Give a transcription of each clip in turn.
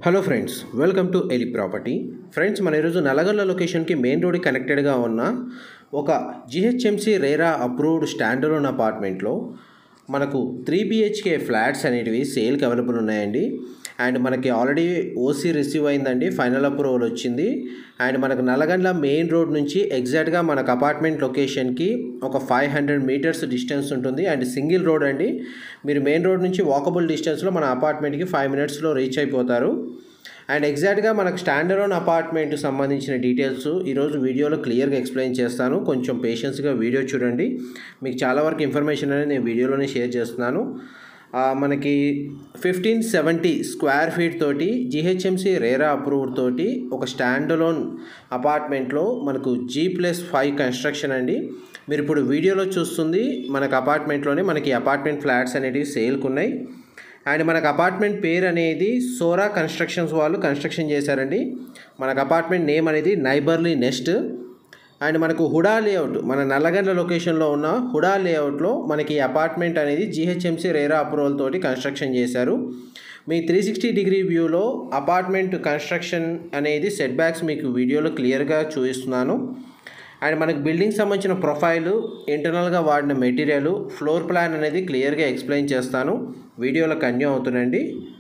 hello friends welcome to Eli property friends మన ఈరోజు నల్లగొండ లొకేషన్కి మెయిన్ రోడ్ కనెక్టెడ్గా ఉన్న ఒక జిహెచ్ఎంసి రేరా అప్రూవ్డ్ స్టాండర్డ్ అపార్ట్మెంట్లో మనకు త్రీ బిహెచ్కే ఫ్లాట్స్ అనేటివి సేల్కి అవైలబుల్ ఉన్నాయండి అండ్ మనకి ఆల్రెడీ ఓసీ రిసీవ్ అయిందండి ఫైనల్ అప్రూవల్ వచ్చింది అండ్ మనకు నల్లగండ్ల మెయిన్ రోడ్ నుంచి ఎగ్జాక్ట్గా మనకు అపార్ట్మెంట్ లొకేషన్కి ఒక ఫైవ్ హండ్రెడ్ మీటర్స్ డిస్టెన్స్ ఉంటుంది అండ్ సింగిల్ రోడ్ అండి మీరు మెయిన్ రోడ్ నుంచి వాకబుల్ డిస్టెన్స్లో మన అపార్ట్మెంట్కి ఫైవ్ మినిట్స్లో రీచ్ అయిపోతారు అండ్ ఎగ్జాక్ట్గా మనకు స్టాండర్డ్ అపార్ట్మెంట్ సంబంధించిన డీటెయిల్స్ ఈరోజు వీడియోలో క్లియర్గా ఎక్స్ప్లెయిన్ చేస్తాను కొంచెం పేషెన్స్గా వీడియో చూడండి మీకు చాలా వరకు ఇన్ఫర్మేషన్ అనేది నేను వీడియోలోనే షేర్ చేస్తున్నాను ఆ, మనకి ఫిఫ్టీన్ సెవెంటీ స్క్వేర్ ఫీట్ తోటి జిహెచ్ఎంసి రేరా అప్రూవ్డ్ తోటి ఒక స్టాండ్ లోన్ అపార్ట్మెంట్లో మనకు జీ ప్లస్ ఫైవ్ కన్స్ట్రక్షన్ అండి మీరు ఇప్పుడు వీడియోలో చూస్తుంది మనకు అపార్ట్మెంట్లోనే మనకి అపార్ట్మెంట్ ఫ్లాట్స్ అనేటివి సేల్కి ఉన్నాయి అండ్ మనకు అపార్ట్మెంట్ పేరు అనేది సోరా కన్స్ట్రక్షన్స్ వాళ్ళు కన్స్ట్రక్షన్ చేశారండి మనకు అపార్ట్మెంట్ నేమ్ అనేది నైబర్లీ నెస్ట్ అండ్ మనకు హుడా లేఅవుట్ మన నల్లగండ్ల లొకేషన్లో ఉన్న హుడా లేఅవుట్లో మనకి ఈ అపార్ట్మెంట్ అనేది జిహెచ్ఎంసీ రేరా అప్రూవల్ తోటి కన్స్ట్రక్షన్ చేశారు మీ త్రీ సిక్స్టీ డిగ్రీ వ్యూలో అపార్ట్మెంట్ కన్స్ట్రక్షన్ అనేది సెట్ బ్యాక్స్ మీకు వీడియోలో క్లియర్గా చూపిస్తున్నాను అండ్ మనకి బిల్డింగ్ సంబంధించిన ప్రొఫైలు ఇంటర్నల్గా వాడిన మెటీరియల్ ఫ్లోర్ ప్లాన్ అనేది క్లియర్గా ఎక్స్ప్లెయిన్ చేస్తాను వీడియోలో కన్యూ అవుతుందండి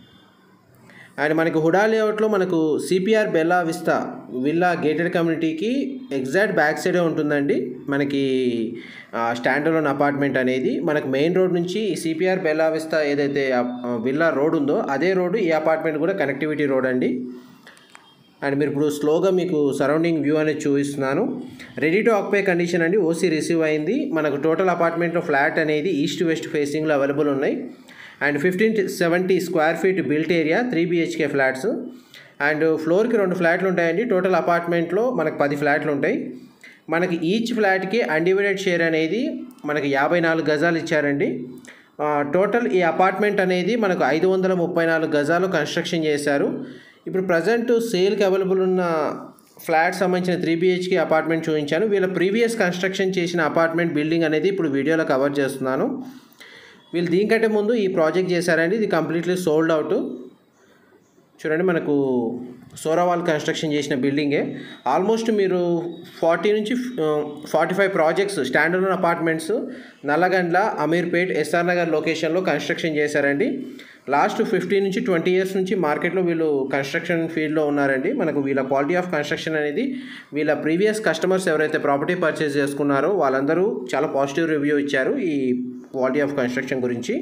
అండ్ మనకి హుడా లేఅవుట్లో మనకు CPR Bella Vista villa gated కమ్యూనిటీకి ఎగ్జాక్ట్ బ్యాక్ సైడే ఉంటుందండి మనకి స్టాండర్లోన్ అపార్ట్మెంట్ అనేది మనకు మెయిన్ రోడ్ నుంచి ఈ సిపిఆర్ బెల్లా విస్తా ఏదైతే ఆ, విల్లా రోడ్ ఉందో అదే రోడ్డు ఈ అపార్ట్మెంట్ కూడా కనెక్టివిటీ రోడ్ అండి అండ్ మీరు ఇప్పుడు స్లోగా మీకు సరౌండింగ్ వ్యూ అనేది చూపిస్తున్నాను రెడీ టు ఆక్యుపై కండిషన్ అండి ఓసీ రిసీవ్ అయింది మనకు టోటల్ అపార్ట్మెంట్లో ఫ్లాట్ అనేది ఈస్ట్ వెస్ట్ ఫేసింగ్లో అవైలబుల్ ఉన్నాయి and fifteen seventy square feet built area three BHK flats and ఫ్లోర్కి రెండు ఫ్లాట్లు ఉంటాయండి టోటల్ అపార్ట్మెంట్లో మనకు పది ఫ్లాట్లు ఉంటాయి మనకి ఈచ్ ఫ్లాట్కి అన్డివైడెడ్ షేర్ అనేది మనకి యాభై నాలుగు గజాలు ఇచ్చారండి ఆ, టోటల్ ఈ అపార్ట్మెంట్ అనేది మనకు ఐదు వందల ముప్పై నాలుగు గజాలు కన్స్ట్రక్షన్ చేశారు ఇప్పుడు ప్రజెంట్ సేల్కి అవైలబుల్ ఉన్న ఫ్లాట్ సంబంధించిన త్రీ బిహెచ్కే అపార్ట్మెంట్ చూపించాను వీళ్ళ ప్రీవియస్ కన్స్ట్రక్షన్ చేసిన అపార్ట్మెంట్ బిల్డింగ్ అనేది ఇప్పుడు వీడియోలో కవర్ చేస్తున్నాను వీళ్ళు దీనికంటే ముందు ఈ ప్రాజెక్ట్ చేశారండి ఇది కంప్లీట్లీ సోల్డ్ అవుట్ చూడండి మనకు సోరావాల్ కన్స్ట్రక్షన్ చేసిన బిల్డింగే ఆల్మోస్ట్ మీరు ఫార్టీ నుంచి forty five projects standard apartments Nallagandla Ameerpet SR Nagar లొకేషన్లో కన్స్ట్రక్షన్ చేశారండి లాస్ట్ ఫిఫ్టీన్ నుంచి ట్వంటీ ఇయర్స్ నుంచి మార్కెట్లో వీళ్ళు కన్స్ట్రక్షన్ ఫీల్డ్లో ఉన్నారండి మనకు వీళ్ళ క్వాలిటీ ఆఫ్ కన్స్ట్రక్షన్ అనేది వీళ్ళ ప్రీవియస్ కస్టమర్స్ ఎవరైతే ప్రాపర్టీ పర్చేస్ చేసుకున్నారో వాళ్ళందరూ చాలా పాజిటివ్ రివ్యూ ఇచ్చారు ఈ క్వాలిటీ ఆఫ్ కన్స్ట్రక్షన్ గురించి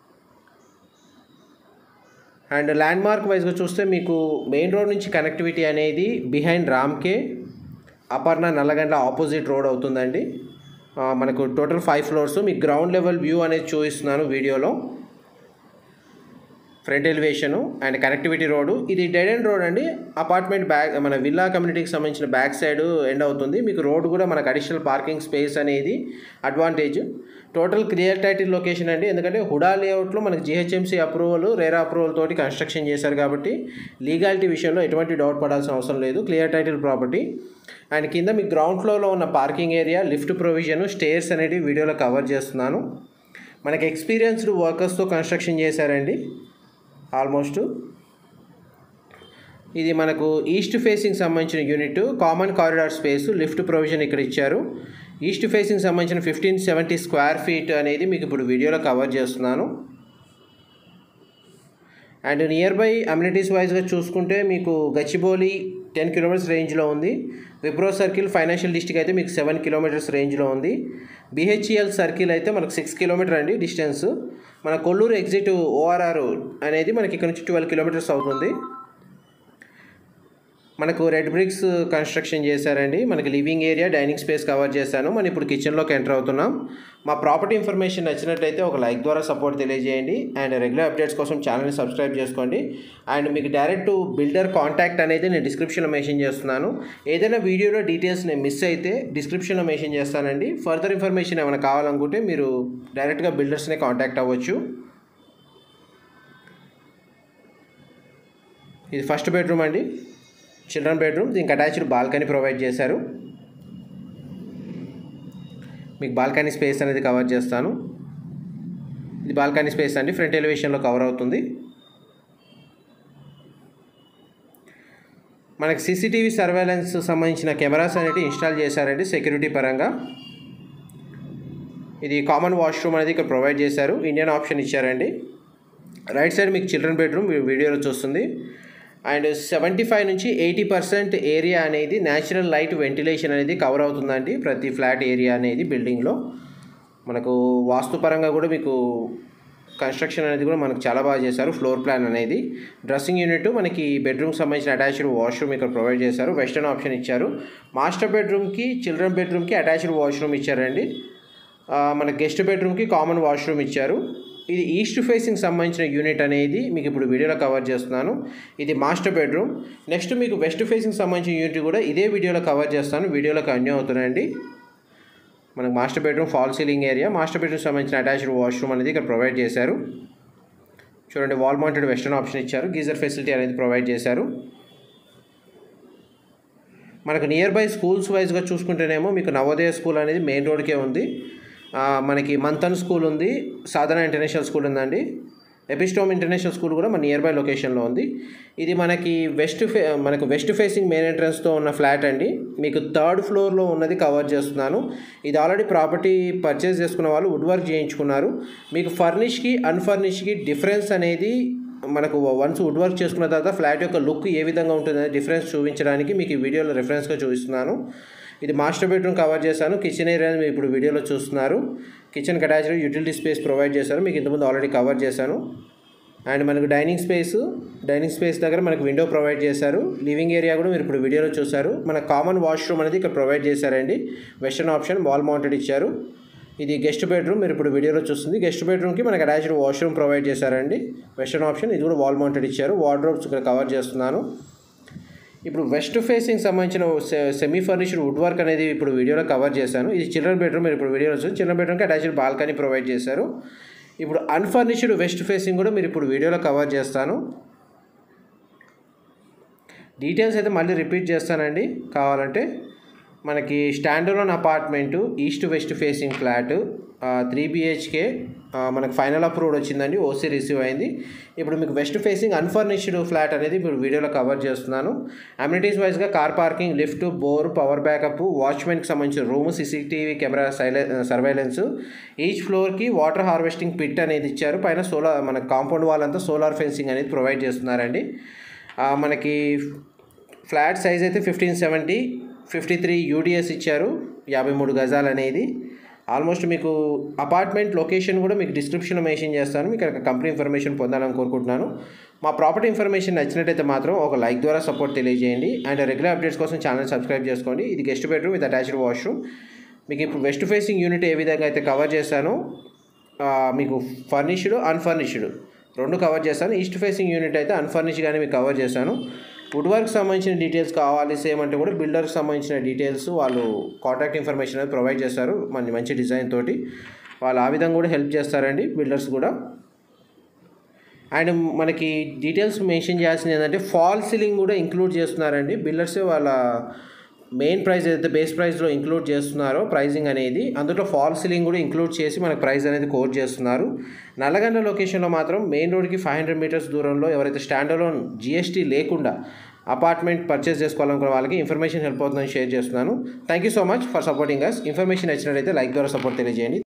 అండ్ ల్యాండ్ మార్క్ వైజ్గా చూస్తే మీకు మెయిన్ రోడ్ నుంచి కనెక్టివిటీ అనేది behind Ramky Aparna Nallagandla opposite road అవుతుందండి ఆ, మనకు టోటల్ ఫైవ్ ఫ్లోర్స్ మీకు గ్రౌండ్ లెవెల్ వ్యూ అనేది చూపిస్తున్నాను వీడియోలో front elevation and connectivity road ఇది డెడ్ ఎండ్ రోడ్ అండి అపార్ట్మెంట్ బ్యాక్ మన విల్లా కమ్యూనిటీకి సంబంధించిన బ్యాక్ సైడ్ ఎండ్ అవుతుంది మీకు రోడ్ కూడా మనకు అడిషనల్ పార్కింగ్ స్పేస్ అనేది advantage total clear title location అండి ఎందుకంటే హుడా లేఅవుట్లో మనకి జిహెచ్ఎంసీ అప్రూవల్ రేరా అప్రూవల్ తోటి కన్స్ట్రక్షన్ చేశారు కాబట్టి లీగాలిటీ విషయంలో ఎటువంటి డౌట్ పడాల్సిన అవసరం లేదు క్లియర్ టైటిల్ ప్రాపర్టీ అండ్ కింద మీకు గ్రౌండ్ ఫ్లోర్లో ఉన్న parking area lift provision stairs అనేవి వీడియోలో కవర్ చేస్తున్నాను మనకి ఎక్స్పీరియన్స్డ్ వర్కర్స్తో కన్స్ట్రక్షన్ చేశారండి ఆల్మోస్ట్ ఇది మనకు ఈస్ట్ ఫేసింగ్ సంబంధించిన unit common corridor space lift provision ఇక్కడ ఇచ్చారు ఈస్ట్ ఫేసింగ్ సంబంధించిన ఫిఫ్టీన్ సెవెంటీ స్క్వేర్ ఫీట్ అనేది మీకు ఇప్పుడు వీడియోలో కవర్ చేస్తున్నాను అండ్ నియర్ బై అమ్యూనిటీస్ వైజ్గా చూసుకుంటే మీకు గచ్చిబౌలి టెన్ కిలోమీటర్స్ రేంజ్లో ఉంది విప్రో సర్కిల్ ఫైనాన్షియల్ డిస్ట్రిక్ట్ అయితే మీకు సెవెన్ కిలోమీటర్స్ రేంజ్లో ఉంది బిహెచ్ఈఎల్ సర్కిల్ అయితే మనకు సిక్స్ కిలోమీటర్ అండి డిస్టెన్స్ మన కొల్లూరు ఎగ్జిట్ ఓఆర్ఆర్ అనేది మనకి ఇక్కడ నుంచి ట్వెల్వ్ కిలోమీటర్స్ అవుతుంది మనకు రెడ్ బ్రిక్స్ కన్స్ట్రక్షన్ చేశారండి మనకి living area dining space cover చేశాను మనం ఇప్పుడు కిచెన్లోకి ఎంటర్ అవుతున్నాం మా ప్రాపర్టీ ఇన్ఫర్మేషన్ నచ్చినట్లయితే ఒక లైక్ ద్వారా సపోర్ట్ తెలియజేయండి అండ్ రెగ్యులర్ అప్డేట్స్ కోసం ఛానల్ని సబ్స్క్రైబ్ చేసుకోండి అండ్ మీకు డైరెక్ట్ బిల్డర్ కాంటాక్ట్ అనేది నేను డిస్క్రిప్షన్లో మెన్షన్ చేస్తున్నాను ఏదైనా వీడియోలో డీటెయిల్స్ నేను మిస్ అయితే డిస్క్రిప్షన్లో మెన్షన్ చేస్తానండి ఫర్దర్ ఇన్ఫర్మేషన్ ఏమైనా కావాలనుకుంటే మీరు డైరెక్ట్గా బిల్డర్స్నే కాంటాక్ట్ అవ్వచ్చు ఇది ఫస్ట్ బెడ్రూమ్ అండి చిల్డ్రన్ బెడ్రూమ్ దీనికి అటాచ్డ్ బాల్కనీ ప్రొవైడ్ చేశారు మీకు బాల్కనీ స్పేస్ అనేది కవర్ చేస్తాను ఇది బాల్కనీ స్పేస్ అండి ఫ్రంట్ ఎలివేషన్లో కవర్ అవుతుంది మనకి సీసీటీవీ సర్వేలెన్స్ సంబంధించిన కెమెరాస్ అనేవి ఇన్స్టాల్ చేశారండి సెక్యూరిటీ పరంగా ఇది కామన్ వాష్రూమ్ అనేది ఇక్కడ ప్రొవైడ్ చేశారు ఇండియన్ ఆప్షన్ ఇచ్చారండి రైట్ సైడ్ మీకు చిల్డ్రన్ బెడ్రూమ్ వీడియోలో చూస్తుంది అండ్ సెవెంటీ ఫైవ్ నుంచి ఎయిటీ పర్సెంట్ ఏరియా అనేది న్యాచురల్ లైట్ వెంటిలేషన్ అనేది కవర్ అవుతుందండి ప్రతి ఫ్లాట్ ఏరియా అనేది బిల్డింగ్లో మనకు వాస్తుపరంగా కూడా మీకు కన్స్ట్రక్షన్ అనేది కూడా మనకు చాలా బాగా చేశారు ఫ్లోర్ ప్లాన్ అనేది డ్రెస్సింగ్ యూనిట్ మనకి బెడ్రూమ్కి సంబంధించిన అటాచ్డ్ వాష్రూమ్ ఇక్కడ ప్రొవైడ్ చేశారు వెస్టర్న్ ఆప్షన్ ఇచ్చారు మాస్టర్ బెడ్రూమ్కి చిల్డ్రన్ బెడ్రూమ్కి అటాచ్డ్ వాష్రూమ్ ఇచ్చారండి ఆ, మన గెస్ట్ బెడ్రూమ్కి కామన్ వాష్రూమ్ ఇచ్చారు ఇది ఈస్ట్ ఫేసింగ్ సంబంధించిన యూనిట్ అనేది మీకు ఇప్పుడు వీడియోలో కవర్ చేస్తున్నాను ఇది మాస్టర్ బెడ్రూమ్ నెక్స్ట్ మీకు వెస్ట్ ఫేసింగ్ సంబంధించిన యూనిట్ కూడా ఇదే వీడియోలో కవర్ చేస్తాను వీడియోలో కన్యూ అవుతున్నాయండి మనకు master bedroom fall ceiling area master bedroom సంబంధించిన అటాచ్డ్ వాష్రూమ్ అనేది ఇక్కడ ప్రొవైడ్ చేశారు చూడండి వాల్ మౌంటెడ్ వెస్టర్న్ ఆప్షన్ ఇచ్చారు గీజర్ ఫెసిలిటీ అనేది ప్రొవైడ్ చేశారు మనకు నియర్ బై స్కూల్స్ వైజ్గా చూసుకుంటేనేమో మీకు నవోదయ స్కూల్ అనేది మెయిన్ రోడ్కే ఉంది ఆ, మనకి మంతన్ స్కూల్ ఉంది సాధన ఇంటర్నేషనల్ స్కూల్ ఉందండి ఎపిస్టోమ్ ఇంటర్నేషనల్ స్కూల్ కూడా మన నియర్ బై లొకేషన్లో ఉంది ఇది మనకి వెస్ట్ ఫే మనకు వెస్ట్ ఫేసింగ్ మెయిన్ ఎంట్రన్స్తో ఉన్న ఫ్లాట్ అండి మీకు థర్డ్ ఫ్లోర్లో ఉన్నది కవర్ చేస్తున్నాను ఇది ఆల్రెడీ ప్రాపర్టీ పర్చేస్ చేసుకున్న వాళ్ళు వుడ్ వర్క్ చేయించుకున్నారు మీకు ఫర్నిష్కి అన్ఫర్నిష్కి డిఫరెన్స్ అనేది మనకు వన్స్ వుడ్ వర్క్ చేసుకున్న తర్వాత ఫ్లాట్ యొక్క లుక్ ఏ విధంగా ఉంటుందనే డిఫరెన్స్ చూపించడానికి మీకు ఈ వీడియోలో రెఫరెన్స్గా చూపిస్తున్నాను ఇది మాస్టర్ బెడ్రూమ్ కవర్ చేశాను కిచెన్ ఏరియా మీరు ఇప్పుడు వీడియోలో చూస్తున్నారు kitchen attached utility space provide చేశారు మీకు ఇంతకుముందు ఆల్రెడీ కవర్ చేశాను అండ్ మనకు డైనింగ్ స్పేస్ డైనింగ్ స్పేస్ దగ్గర మనకు విండో ప్రొవైడ్ చేశారు లివింగ్ ఏరియా కూడా మీరు ఇప్పుడు వీడియోలో చూశారు మన కామన్ వాష్రూమ్ అనేది ఇక్కడ ప్రొవైడ్ చేశారండి వెస్టర్న్ ఆప్షన్ వాల్ మౌంటెడ్ ఇచ్చారు ఇది గెస్ట్ బెడ్రూమ్ మీరు ఇప్పుడు వీడియోలో చూస్తుంది గెస్ట్ బెడ్రూమ్కి మనకు అటాచ్డ్ వాష్రూమ్ ప్రొవైడ్ చేశారండి వెస్టర్న్ ఆప్షన్ ఇది కూడా వాల్ మౌంటెడ్ ఇచ్చారు వార్డ్రోబ్స్ ఇక్కడ కవర్ చేస్తున్నాను ఇప్పుడు వెస్ట్ ఫేసింగ్ సంబంధించిన సెమీ ఫర్నిష్డ్ వుడ్ వర్క్ అనేది ఇప్పుడు వీడియోలో కవర్ చేశాను ఇది చిల్డ్రన్ బెడ్రూమ్ మీరు ఇప్పుడు వీడియోలో చూసి చిల్డ్రన్ బెడ్రూమ్కి అటాచ్డ్ బాల్కనీ ప్రొవైడ్ చేశారు ఇప్పుడు అన్ఫర్నిష్డ్ వెస్ట్ ఫేసింగ్ కూడా మీరు ఇప్పుడు వీడియోలో కవర్ చేస్తాను డీటెయిల్స్ అయితే మళ్ళీ రిపీట్ చేస్తానండి కావాలంటే మనకి standalone apartment east west facing flat three BHK మనకు ఫైనల్ అప్రూవ్డ్ వచ్చిందండి ఓసీ రిసీవ్ అయింది ఇప్పుడు మీకు వెస్ట్ ఫేసింగ్ అన్ఫర్నిష్డ్ ఫ్లాట్ అనేది ఇప్పుడు వీడియోలో కవర్ చేస్తున్నాను అమ్యూనిటీస్ వైజ్గా car parking lift bore power backup వాచ్మెన్కి సంబంధించిన రూమ్ సీసీటీవీ కెమెరా సైలె సర్వైలెన్స్ ఈచ్ ఫ్లోర్కి వాటర్ హార్వెస్టింగ్ పిట్ అనేది ఇచ్చారు పైన సోలార్ మన కాంపౌండ్ వాల్ అంతా సోలార్ ఫెన్సింగ్ అనేది ప్రొవైడ్ చేస్తున్నారండి ఆ, మనకి ఫ్లాట్ సైజ్ అయితే fifteen seventy fifty three UDS ఇచ్చారు యాభై మూడు గజాలు అనేది ఆల్మోస్ట్ మీకు అపార్ట్మెంట్ లొకేషన్ కూడా మీకు డిస్క్రిప్షన్లో మెన్షన్ చేస్తాను మీకు అక్కడ కంపెనీ ఇన్ఫర్మేషన్ పొందాలని కోరుకుంటున్నాను మా ప్రాపర్టీ ఇన్ఫర్మేషన్ నచ్చినట్టయితే మాత్రం ఒక లైక్ ద్వారా సపోర్ట్ తెలియజేయండి అండ్ రెగ్యులర్ అప్డేట్స్ కోసం ఛానల్ సబ్స్క్రైబ్ చేసుకోండి ఇది guest bedroom with attached washroom మీకు ఇప్పుడు వెస్ట్ ఫేసింగ్ యూనిట్ ఏ విధంగా అయితే కవర్ చేశానో ఆ, మీకు ఫర్నిష్డ్ అన్ఫర్నిష్డ్ రెండు కవర్ చేశాను ఈస్ట్ ఫేసింగ్ యూనిట్ అయితే అన్ఫర్నిష్డ్గానే మీకు కవర్ చేశాను వుడ్ వర్క్ సంబంధించిన డీటెయిల్స్ కావాలి సేమ్ అంటే కూడా బిల్డర్కి సంబంధించిన డీటెయిల్స్ వాళ్ళు కాంటాక్ట్ ఇన్ఫర్మేషన్ అనేది ప్రొవైడ్ చేస్తారు మంచి మంచి డిజైన్ తోటి వాళ్ళు ఆ విధంగా కూడా హెల్ప్ చేస్తారండి బిల్డర్స్ కూడా అండ్ మనకి డీటెయిల్స్ మెన్షన్ చేయాల్సింది ఏంటంటే ఫాల్ సీలింగ్ కూడా ఇంక్లూడ్ చేస్తున్నారండి బిల్డర్స్ వాళ్ళ మెయిన్ ప్రైస్ ఏదైతే బేస్ ప్రైస్లో ఇంక్లూడ్ చేస్తున్నారో ప్రైజింగ్ అనేది అందులో ఫాల్ సీలింగ్ కూడా ఇంక్లూడ్ చేసి మనకు ప్రైస్ అనేది కోట్ చేస్తున్నారు నల్లగండ లొకేషన్లో మాత్రం మెయిన్ రోడ్కి ఫైవ్ హండ్రెడ్ మీటర్స్ దూరంలో ఎవరైతే స్టాండర్లోన్ జిఎస్టీ లేకుండా అపార్ట్మెంట్ పర్చేస్ చేసుకోవాలనుకున్న వాళ్ళకి ఇన్ఫర్మేషన్ హెల్ప్ అవుతుందని షేర్ చేస్తున్నాను thank you so much for supporting us information నచ్చినట్లయితే లైక్ ద్వారా సపోర్ట్ తెలియజేయండి